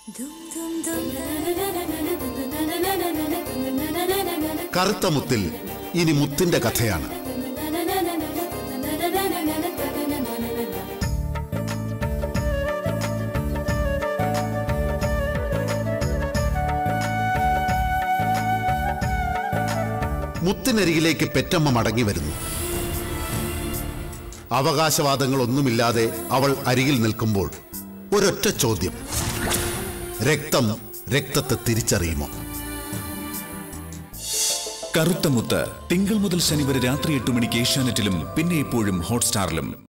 കറുത്ത മുത്തിൽ ഇനി മുത്തിന്റെ കഥയാണ് മുത്തിനരികിലേക്ക് പെറ്റമ്മ മടങ്ങി വരുന്നു അവകാശവാദങ്ങളൊന്നുമില്ലാതെ അവൾ അരികിൽ നിൽക്കുമ്പോൾ ഒരൊറ്റ ചോദ്യം രക്തം രക്തത്തെ തിരിച്ചറിയുമോ കറുത്ത മുത്ത് തിങ്കൾ മുതൽ ശനി വരെ രാത്രി എട്ട് മണിക്ക് ഏഷ്യാനെറ്റിലും പിന്നെ എപ്പോഴും ഹോട്ട്സ്റ്റാറിലും